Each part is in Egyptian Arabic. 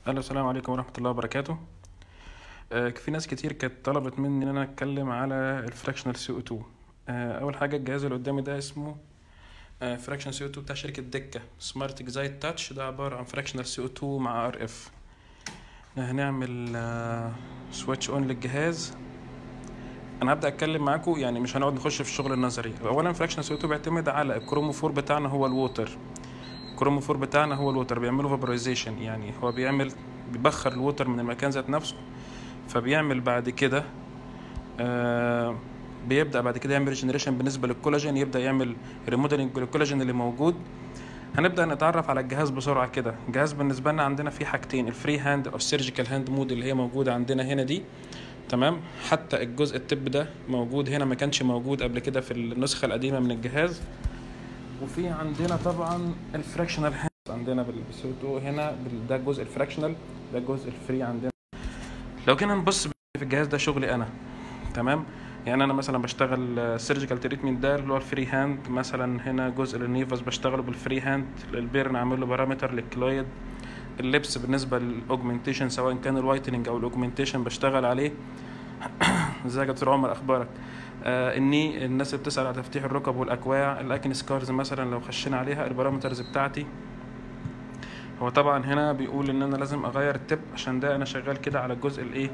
الو السلام عليكم ورحمة الله وبركاته آه، في ناس كتير كانت طلبت مني ان انا اتكلم على الفراكشنال سي او 2 اول حاجة الجهاز اللي قدامي ده اسمه فراكشن سي او 2 بتاع شركة دكة سمارت اكزايت تاتش ده عبارة عن فراكشنال سي او 2 مع ار اف هنعمل سويتش اون للجهاز انا هبدا اتكلم معاكم يعني مش هنقعد نخش في الشغل النظري اولا فراكشنال سي او 2 بيعتمد على الكروموفور بتاعنا هو الووتر الكروموفور بتاعنا هو الووتر بيعمله فابرايزيشن يعني هو بيعمل بيبخر الووتر من المكان ذات نفسه فبيعمل بعد كده آه بيبدا بعد كده يعمل ريجنريشن بالنسبه للكولاجين يبدا يعمل ريموديلنج للكولاجين اللي موجود هنبدا نتعرف على الجهاز بسرعه كده الجهاز بالنسبه لنا عندنا فيه حاجتين الفري هاند او السيرجيكال هاند مود اللي هي موجوده عندنا هنا دي تمام حتى الجزء التب ده موجود هنا ما كانش موجود قبل كده في النسخه القديمه من الجهاز وفي عندنا طبعا الفراكشنال هاند عندنا بالسوتو هنا بال- ده الجزء الفراكشنال ده الجزء الفري عندنا لو جينا نبص في الجهاز ده شغلي انا تمام يعني انا مثلا بشتغل سيرجيكال تريتمنت ده اللي هو الفري هاند مثلا هنا جزء للنيفس بشتغله بالفري هاند البيرن عامل له بارامتر للكلويد اللبس بالنسبه للاوجمنتيشن سواء كان الوايتنج او الاوجمنتيشن بشتغل عليه ازيك يا دكتور عمر اخبارك آه اني الناس اللي بتسال على تفتيح الركب والاكواع الاكن سكارز مثلا لو خشينا عليها البارامترز بتاعتي هو طبعا هنا بيقول ان انا لازم اغير التب عشان ده انا شغال كده على الجزء الايه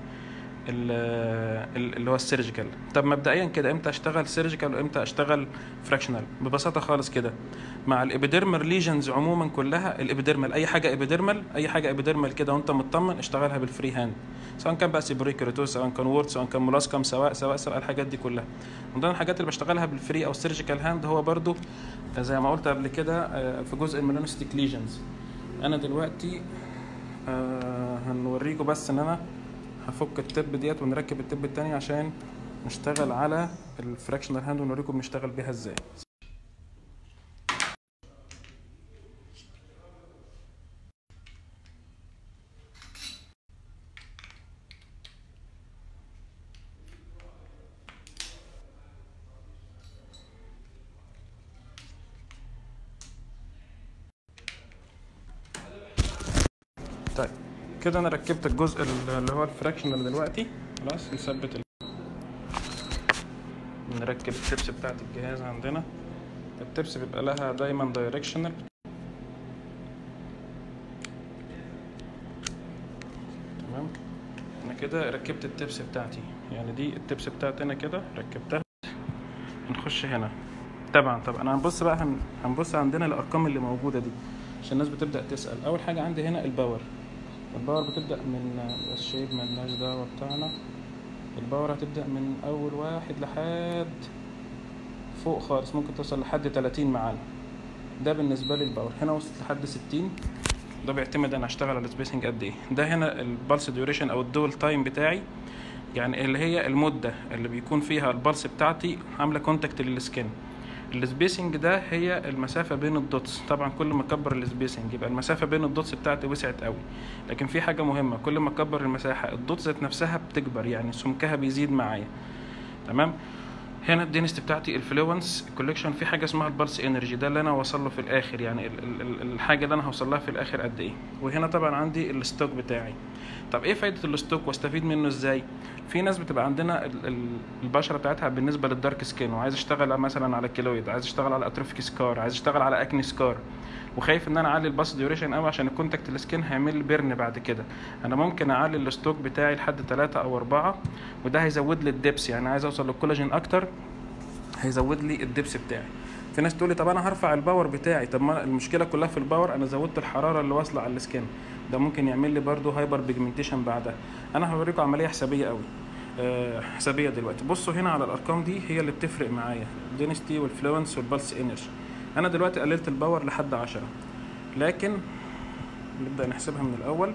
ال- ال- اللي هو السيرجيكال طب مبدئيا كده امتى اشتغل سيرجيكال وامتى اشتغل فراكشنال ببساطه خالص كده مع الابيديرمال ليجنز عموما كلها الابيديرمال اي حاجه ابيديرمال اي حاجه ابيديرمال كده وانت مطمن اشتغلها بالفري هاند سواء كان بقى سيبوريكريتوس سواء كان وورد سواء كان مولاسكم سواء سواء سواء الحاجات دي كلها من ضمن الحاجات اللي بشتغلها بالفري او السيرجيكال هاند هو برضو زي ما قلت قبل كده آه، في جزء الميلانوستيك ليجنز انا دلوقتي آه هنوريكم بس ان انا هفك التب ديت ونركب التب التاني عشان نشتغل على الفراكشنال هاند ونوريكم بنشتغل بيها ازاي طيب كده انا ركبت الجزء اللي هو الفراكشنال دلوقتي خلاص نثبت ال... نركب التبس بتاعت الجهاز عندنا التبس بيبقى لها دايما دايركشنال تمام انا كده ركبت التبس بتاعتي يعني دي التبس بتاعتي انا كده ركبتها نخش هنا طبعا طبعا انا هنبص بقى هن... هنبص عندنا الارقام اللي موجوده دي عشان الناس بتبدا تسال اول حاجه عندي هنا الباور الباور بتبدا من الشيب ملناش دعوه بتاعنا الباور هتبدا من اول واحد لحد فوق خالص ممكن توصل لحد 30 معانا ده بالنسبه لي الباور هنا وصلت لحد 60 ده بيعتمد انا هشتغل على السبيسنج قد ايه ده هنا البلس ديوريشن او الدول تايم بتاعي يعني اللي هي المده اللي بيكون فيها البلس بتاعتي عامله كونتاكت للسكين السبيسنج ده هي المسافه بين الدوتس طبعا كل ما اكبر السبيسنج يبقى المسافه بين الدوتس بتاعتي وسعت قوي لكن في حاجه مهمه كل ما اكبر المساحه الدوتس ذات نفسها بتكبر يعني سمكها بيزيد معايا تمام هنا الدينست بتاعتي الفلوينس كوليكشن في حاجه اسمها البلس انرجي ده اللي انا وصل له في الاخر يعني ال ال ال الحاجه اللي انا هوصل لها في الاخر قد ايه وهنا طبعا عندي الستوك بتاعي طب ايه فايده الستوك واستفيد منه ازاي في ناس بتبقى عندنا ال- ال- البشره بتاعتها بالنسبه للدارك سكين وعايز اشتغل مثلا على كيلويد عايز اشتغل على اتروفيك سكار عايز اشتغل على اكني سكار وخايف ان انا اعلي الباس ديوريشن قوي عشان الكونتاكت السكين هيعمل لي بيرن بعد كده انا ممكن اعلي الستوك بتاعي لحد 3 او 4 وده هيزود لي الدبس يعني عايز اوصل للكولاجين اكتر هيزود لي الدبس بتاعي في ناس تقول لي طب انا هرفع الباور بتاعي طب ما المشكله كلها في الباور انا زودت الحراره اللي واصله على السكين ده ممكن يعمل لي برضو هايبر بيجمنتيشن بعدها انا هوريكم عمليه حسابيه قوي أه حسابيه دلوقتي بصوا هنا على الارقام دي هي اللي بتفرق معايا الدينستي والفلوينس والبلس انرجي انا دلوقتي قللت الباور لحد 10 لكن نبدا نحسبها من الاول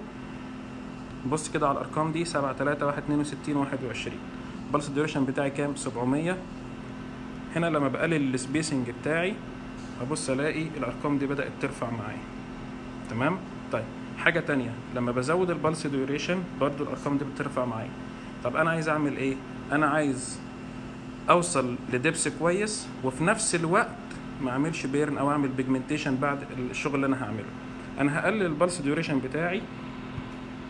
بص كده على الارقام دي 7 3 1 62 21 البلس ديوريشن بتاعي كام 700 هنا لما بقلل السبيسنج بتاعي ابص الاقي الارقام دي بدات ترفع معايا تمام طيب حاجه تانية لما بزود البلس ديوريشن برضو الارقام دي بترفع معايا طب انا عايز اعمل ايه انا عايز اوصل لدبس كويس وفي نفس الوقت ما اعملش بيرن او اعمل بيجمنتيشن بعد الشغل اللي انا هعمله انا هقلل البلس ديوريشن بتاعي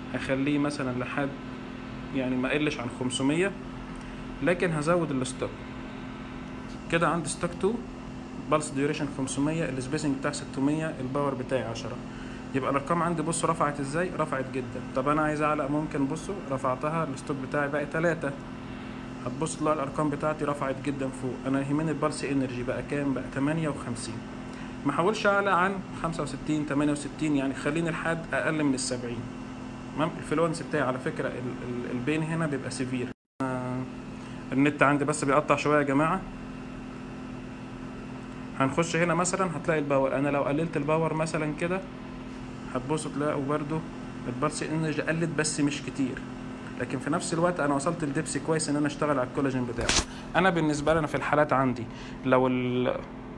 اخليه مثلا لحد يعني ما اقلش عن 500 لكن هزود الستوك كده عندي ستوك 2 بالس ديوريشن 500 السبيسنج بتاع 600 الباور بتاعي 10 يبقى الارقام عندي بصوا رفعت ازاي رفعت جدا طب انا عايز اعلى ممكن بصوا رفعتها الستوك بتاعي بقى 3 هتبص تلاقي الارقام بتاعتي رفعت جدا فوق انا يهمني البلس انرجي بقى كام بقى 58 ما احاولش اعلى عن 65 68 يعني خليني لحد اقل من ال 70 تمام الفلونس بتاعي على فكره ال ال البين هنا بيبقى سيفير آه النت عندي بس بيقطع شويه يا جماعه هنخش هنا مثلا هتلاقي الباور انا لو قللت الباور مثلا كده هتبصوا تلاقوا برضو البلس انرجي قلت بس مش كتير لكن في نفس الوقت انا وصلت لدبس كويس ان انا اشتغل على الكولاجين بتاعه انا بالنسبه لي انا في الحالات عندي لو ال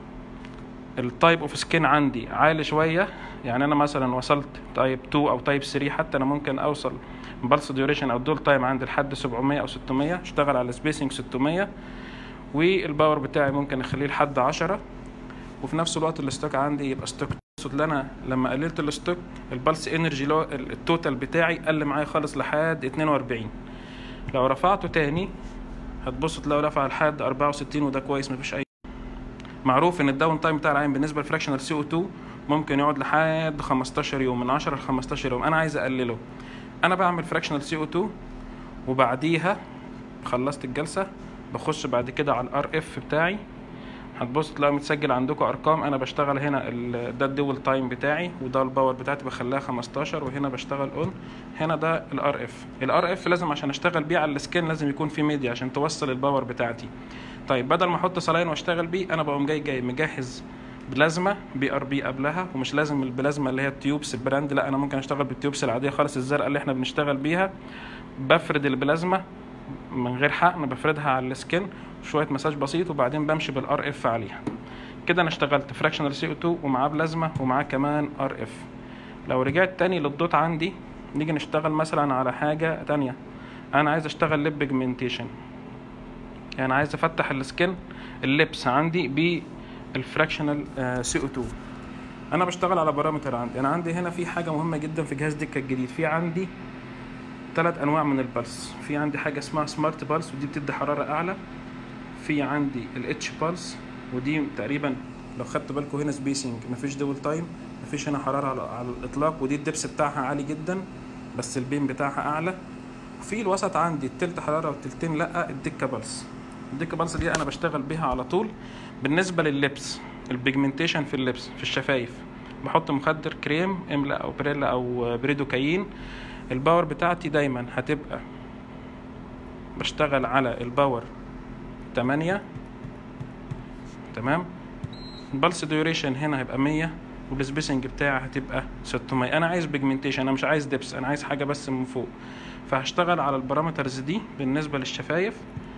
التايب اوف سكين عندي عالي شويه يعني انا مثلا وصلت تايب 2 او تايب 3 حتى انا ممكن اوصل بلس ديوريشن او دول تايم عندي لحد 700 او 600 اشتغل على سبيسنج 600 والباور بتاعي ممكن اخليه لحد 10 وفي نفس الوقت الستوك عندي يبقى ستوك اقصد انا لما قللت الستوك البلس انرجي اللي هو التوتال بتاعي قل معايا خالص لحد 42 لو رفعته تاني هتبص تلاقوا رفع لحد 64 وده كويس مفيش اي معروف ان الداون تايم بتاع العين بالنسبه للفراكشنال سي او 2 ممكن يقعد لحد 15 يوم من 10 ل 15 يوم انا عايز اقلله انا بعمل فراكشنال سي او 2 وبعديها خلصت الجلسه بخش بعد كده على الار اف بتاعي هتبص تلاقي متسجل عندكم ارقام انا بشتغل هنا ده الدول تايم بتاعي وده الباور بتاعتي بخليها 15 وهنا بشتغل اون هنا ده الار اف الار اف لازم عشان اشتغل بيه على السكين لازم يكون في ميديا عشان توصل الباور بتاعتي طيب بدل ما احط صلاين واشتغل بيه انا بقوم جاي جاي مجهز بلازما بي ار بي قبلها ومش لازم البلازما اللي هي التيوبس البراند لا انا ممكن اشتغل بالتيوبس العاديه خالص الزرقاء اللي احنا بنشتغل بيها بفرد البلازما من غير حقن بفردها على السكين شويه مساج بسيط وبعدين بمشي بالار اف عليها كده انا اشتغلت فراكشنال سي او 2 ومعاه بلازما ومعاه كمان ار اف لو رجعت تاني للدوت عندي نيجي نشتغل مثلا على حاجه تانية انا عايز اشتغل ليب بيجمنتيشن يعني عايز افتح السكين اللبس عندي بالفراكشنال سي او 2 انا بشتغل على بارامتر عندي انا عندي هنا في حاجه مهمه جدا في جهاز دكه الجديد في عندي ثلاث انواع من البلس في عندي حاجه اسمها سمارت بالس ودي بتدي حراره اعلى في عندي الاتش بالس ودي تقريبا لو خدت بالكم هنا سبيسنج مفيش دول تايم مفيش هنا حراره على, على الاطلاق ودي الدبس بتاعها عالي جدا بس البين بتاعها اعلى وفي الوسط عندي التلت حراره والتلتين لا الدكه بالس الدكه بالس دي انا بشتغل بيها على طول بالنسبه لللبس البيجمنتيشن في اللبس في الشفايف بحط مخدر كريم املا او بريلا او بريدوكاين الباور بتاعتي دايما هتبقى بشتغل على الباور 8 تمام البلس ديوريشن هنا هيبقى 100 والسبيسنج بتاعي هتبقى 600 انا عايز بيجمنتيشن انا مش عايز دبس انا عايز حاجه بس من فوق فهشتغل على البارامترز دي بالنسبه للشفايف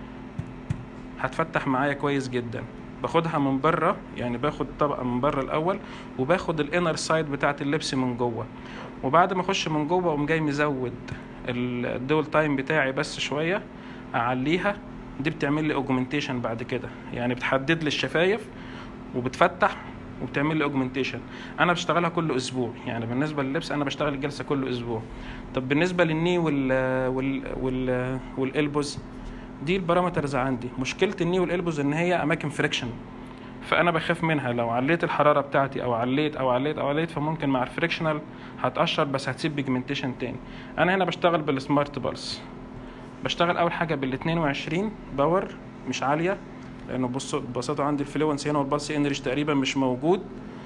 هتفتح معايا كويس جدا باخدها من بره يعني باخد طبقه من بره الاول وباخد الانر سايد بتاعه اللبس من جوه وبعد ما اخش من جوه اقوم جاي مزود الدول تايم بتاعي بس شويه اعليها دي بتعمل لي اوجمنتيشن بعد كده يعني بتحدد لي الشفايف وبتفتح وبتعمل لي اوجمنتيشن انا بشتغلها كل اسبوع يعني بالنسبه لللبس انا بشتغل الجلسه كل اسبوع طب بالنسبه للني وال وال وال والالبوز دي البارامترز عندي مشكله الني والالبوز ان هي اماكن فريكشن فانا بخاف منها لو عليت الحراره بتاعتي او عليت او عليت او عليت فممكن مع الفريكشنال هتقشر بس هتسيب بيجمنتيشن تاني انا هنا بشتغل بالسمارت بالس بشتغل اول حاجه بال 22 باور مش عاليه لانه بصوا ببساطه عندي الفلونس هنا والبلس انرج تقريبا مش موجود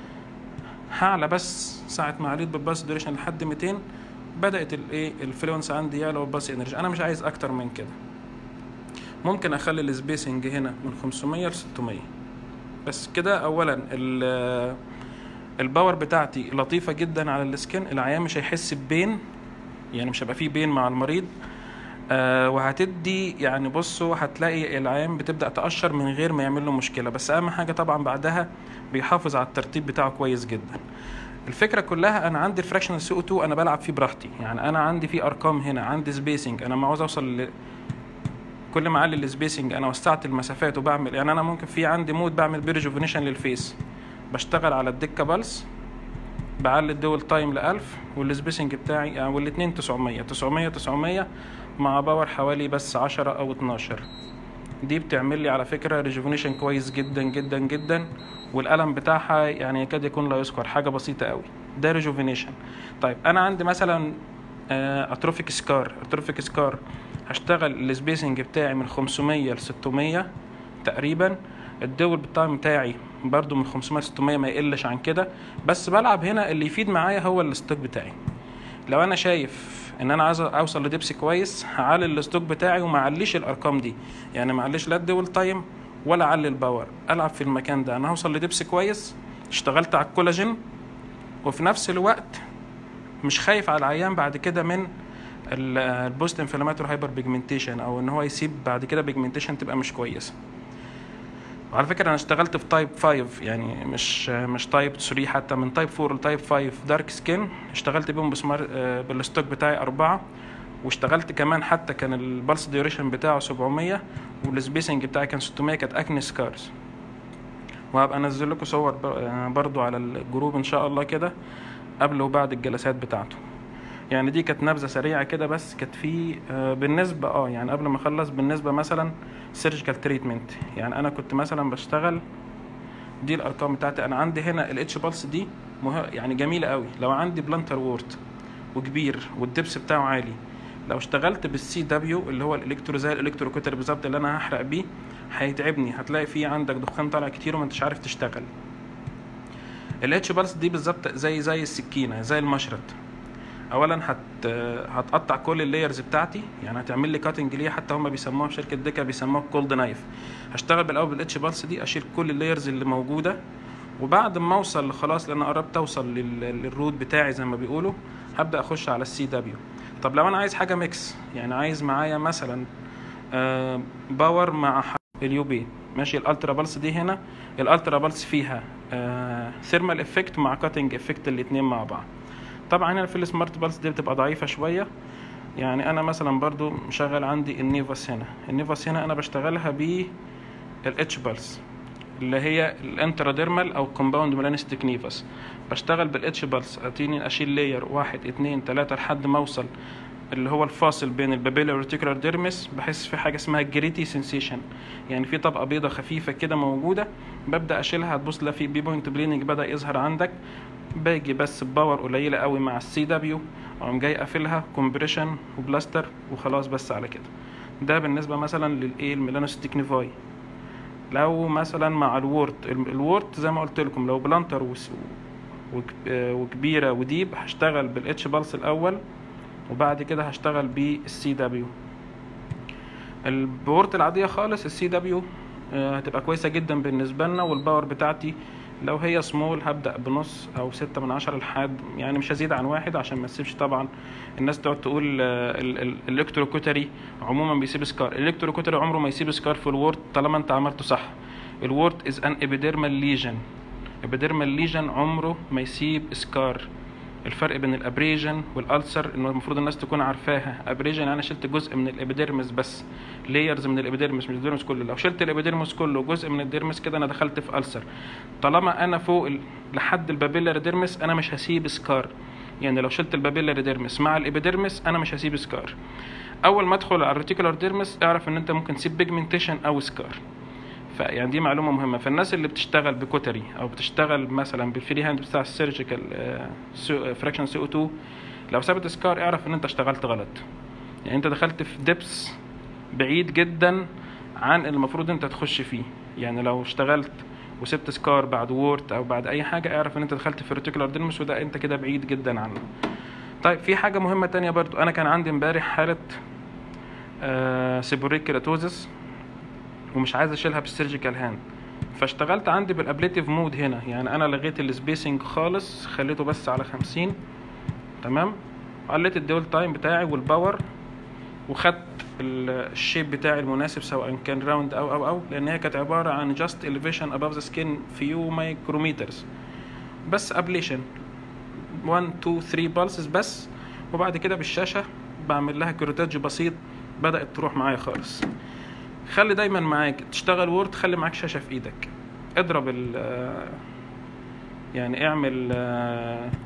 هعلى بس ساعه ما عليت بالبلس ديوريشن لحد 200 بدات الايه الفلونس عندي يعلى والبلس انرج انا مش عايز اكتر من كده ممكن اخلي السبيسنج هنا من 500 ل 600 بس كده اولا الباور بتاعتي لطيفه جدا على السكن العيان مش هيحس ببين يعني مش هيبقى فيه بين مع المريض آه وهتدي يعني بصوا هتلاقي العيان بتبدا تقشر من غير ما يعمل له مشكله بس اهم حاجه طبعا بعدها بيحافظ على الترتيب بتاعه كويس جدا الفكره كلها انا عندي الفراكشنال سي او 2 انا بلعب فيه براحتي يعني انا عندي فيه ارقام هنا عندي سبيسنج انا ما عاوز اوصل ل... كل ما اعلي السبيسنج انا وسعت المسافات وبعمل يعني انا ممكن في عندي مود بعمل بيرجوفينيشن للفيس بشتغل على الدكه بالس بعلي الدول تايم ل 1000 والسبيسنج بتاعي يعني والاتنين 900 900 900 مع باور حوالي بس 10 او 12 دي بتعمل لي على فكرة ريجوفينيشن كويس جدا جدا جدا والألم بتاعها يعني يكاد يكون لا يذكر حاجة بسيطة قوي ده ريجوفينيشن طيب أنا عندي مثلا اتروفيك سكار اتروفيك سكار هشتغل السبيسنج بتاعي من 500 ل 600 تقريبا الدول بالتايم بتاعي برضو من 500 ل 600 ما يقلش عن كده بس بلعب هنا اللي يفيد معايا هو الستوك بتاعي لو انا شايف ان انا عايز اوصل لدبس كويس هعلي الستوك بتاعي وما اعليش الارقام دي يعني ما اعليش لا الدول تايم ولا اعلي الباور العب في المكان ده انا هوصل لدبس كويس اشتغلت على الكولاجين وفي نفس الوقت مش خايف على العيان بعد كده من البوست انفلاماتور هايبر بيجمنتيشن او ان هو يسيب بعد كده بيجمنتيشن تبقى مش كويسه وعلى فكره انا اشتغلت في تايب 5 يعني مش مش تايب 3 حتى من تايب 4 لتايب 5 دارك سكين اشتغلت بيهم بسمار بالستوك بتاعي أربعة واشتغلت كمان حتى كان البلس ديوريشن بتاعه 700 والسبيسنج بتاعي كان 600 كانت اكني سكارز وهبقى انزل لكم صور برضو على الجروب ان شاء الله كده قبل وبعد الجلسات بتاعته يعني دي كانت نبذه سريعه كده بس كانت في بالنسبه اه يعني قبل ما اخلص بالنسبه مثلا سيرجيكال تريتمنت يعني انا كنت مثلا بشتغل دي الارقام بتاعتي انا عندي هنا الاتش بالس دي مه... يعني جميله قوي لو عندي بلانتر وورت وكبير والدبس بتاعه عالي لو اشتغلت بالسي دبليو اللي هو الالكترو زي الالكتروكوتر بالظبط اللي انا هحرق بيه هيتعبني هتلاقي فيه عندك دخان طالع كتير وما انتش عارف تشتغل الاتش بالس دي بالظبط زي زي السكينه زي المشرط اولا هت هتقطع كل اللايرز بتاعتي يعني هتعمل لي كاتنج ليها حتى هم بيسموها في شركه ديكا بيسموها كولد نايف هشتغل بالاول بالاتش بالس دي اشيل كل اللايرز اللي موجوده وبعد ما اوصل خلاص لان قربت اوصل للروت بتاعي زي ما بيقولوا هبدا اخش على السي دبليو طب لو انا عايز حاجه ميكس يعني عايز معايا مثلا آه باور مع اليو بي ماشي الالترا بالس دي هنا الالترا بالس فيها آه ثيرمال افكت مع كاتنج افكت الاتنين مع بعض طبعا هنا في السمارت بالس دي بتبقى ضعيفه شويه يعني انا مثلا برضو مشغل عندي النيفاس هنا النيفاس هنا انا بشتغلها ب الاتش بالس اللي هي الانتراديرمال او كومباوند ميلانستيك نيفاس بشتغل بالاتش بالس اتيني اشيل لاير واحد اتنين تلاتة لحد ما اوصل اللي هو الفاصل بين البابيلا والريتيكولار ديرمس بحس في حاجه اسمها جريتي سensation يعني في طبقه بيضه خفيفه كده موجوده ببدا اشيلها هتبص لا في بي بوينت بليننج بدا يظهر عندك باجي بس بباور قليله قوي مع السي دبليو اقوم جاي قافلها كومبريشن وبلاستر وخلاص بس على كده ده بالنسبه مثلا للايه الميلانوستيك نيفاي لو مثلا مع الوورت الوورت زي ما قلت لكم لو بلانتر وكبيره وديب هشتغل بالاتش بالس الاول وبعد كده هشتغل بالسي دبليو البورت العادية خالص السي دبليو هتبقى كويسة جدا بالنسبة لنا والباور بتاعتي لو هي سمول هبدأ بنص أو ستة من عشرة لحد يعني مش هزيد عن واحد عشان ما تسيبش طبعا الناس تقعد تقول الالكتروكوتري عموما بيسيب سكار الالكتروكوتري عمره ما يسيب سكار في الوورد طالما انت عملته صح الوورد از ان ابيديرمال ليجن ابيديرمال ليجن عمره ما يسيب سكار الفرق بين الابريجن والالسر انه المفروض الناس تكون عارفاها ابريجن انا شلت جزء من الابيديرمس بس لايرز من الابيديرمس مش الديرمس كله لو شلت الابيديرمس كله جزء من الديرمس كده انا دخلت في السر طالما انا فوق ال... لحد البابيلر ديرمس انا مش هسيب سكار يعني لو شلت البابيلر ديرمس مع الابيديرمس انا مش هسيب سكار اول ما ادخل على الريتيكولار ديرمس اعرف ان انت ممكن تسيب بيجمنتيشن او سكار فيعني دي معلومه مهمه فالناس اللي بتشتغل بكوتري او بتشتغل مثلا بالفري هاند بتاع السيرجيكال فراكشن سي او 2 لو سابت سكار اعرف ان انت اشتغلت غلط يعني انت دخلت في دبس بعيد جدا عن المفروض انت تخش فيه يعني لو اشتغلت وسبت سكار بعد وورت او بعد اي حاجه اعرف ان انت دخلت في الريتيكولار ديرمس وده انت كده بعيد جدا عنه طيب في حاجه مهمه تانية برضو انا كان عندي امبارح حاله آه سيبوريك كيراتوزس ومش عايز اشيلها بالسيرجيكال هاند فاشتغلت عندي بالابليتيف مود هنا يعني انا لغيت السبيسنج خالص خليته بس على خمسين تمام قلت الدول تايم بتاعي والباور وخدت الشيب بتاعي المناسب سواء كان راوند او او او لان هي كانت عباره عن جاست elevation above the skin few micrometers بس ابليشن 1 2 3 بالسز بس وبعد كده بالشاشه بعمل لها كروتاج بسيط بدات تروح معايا خالص خلي دايما معاك تشتغل وورد خلي معاك شاشه في ايدك اضرب ال يعني اعمل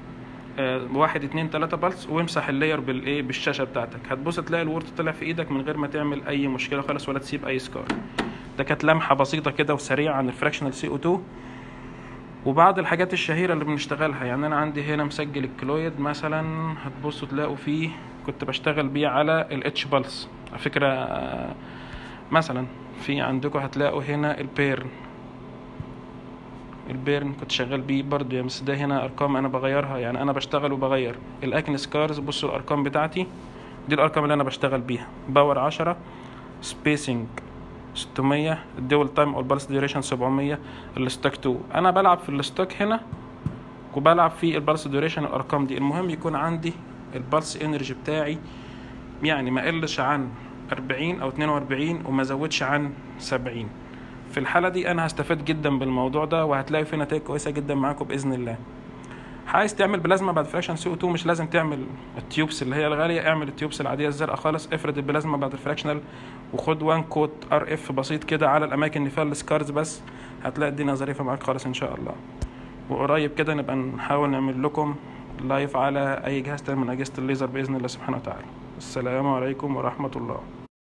آه، واحد اتنين تلاتة بلس وامسح اللاير بالايه بالشاشه بتاعتك هتبص تلاقي الورد طلع في ايدك من غير ما تعمل اي مشكله خالص ولا تسيب اي سكار ده كانت لمحه بسيطه كده وسريعه عن الفراكشنال سي او 2 وبعض الحاجات الشهيره اللي بنشتغلها يعني انا عندي هنا مسجل الكلويد مثلا هتبصوا تلاقوا فيه كنت بشتغل بيه على الاتش بالس على فكره آه، مثلا في عندكم هتلاقوا هنا البيرن البيرن كنت شغال بيه برضو يعني بس ده هنا ارقام انا بغيرها يعني انا بشتغل وبغير الاكن سكارز بصوا الارقام بتاعتي دي الارقام اللي انا بشتغل بيها باور 10 سبيسنج 600 الدول تايم او البلس ديوريشن 700 الستوك 2 انا بلعب في الستوك هنا وبلعب في البلس ديوريشن الارقام دي المهم يكون عندي البلس انرجي بتاعي يعني ما قلش عن 40 او 42 وما زودش عن 70 في الحالة دي انا هستفاد جدا بالموضوع ده وهتلاقي في نتائج كويسة جدا معاكم باذن الله عايز تعمل بلازما بعد فراكشن سي او 2 مش لازم تعمل التيوبس اللي هي الغاليه اعمل التيوبس العاديه الزرقاء خالص افرد البلازما بعد الفراكشنال وخد وان كوت ار اف بسيط كده على الاماكن اللي فيها السكارز بس هتلاقي الدنيا ظريفه معاك خالص ان شاء الله وقريب كده نبقى نحاول نعمل لكم لايف على اي جهاز تاني من اجهزه الليزر باذن الله سبحانه وتعالى السلام عليكم ورحمه الله